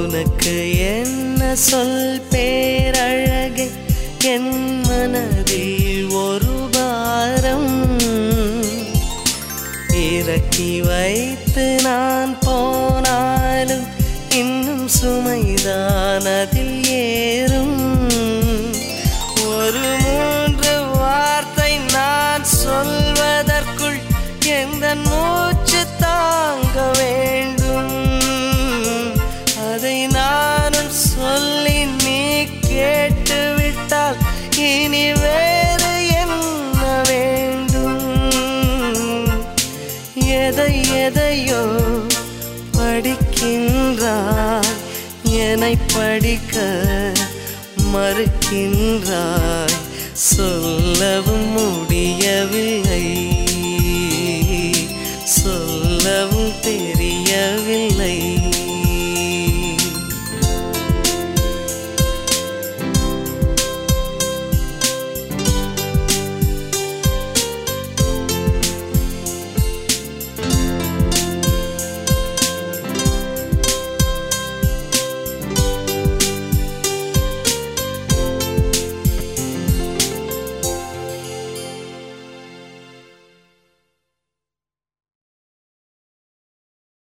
உனக்கு என்ன சொல் பேரழகே என் மனதில் ஒரு பாரம் இறக்கி வைத்து நான் போனாலும் இன்னும் சுமைதான் அதில் ஏறும் ஒரு மூன்று வார்த்தை நான் சொல்வதற்குள் எந்த மூச்சு தாங்க வேண்டும் அதை நானும் சொல்லி நீ கேட்டுவிட்டால் இனி வேறு என்ன வேண்டும் எதை எதையோ படிக்கின்றாய் என்னை படிக்க மறுக்கின்றாய் சொல்லவும் முடியவில்லை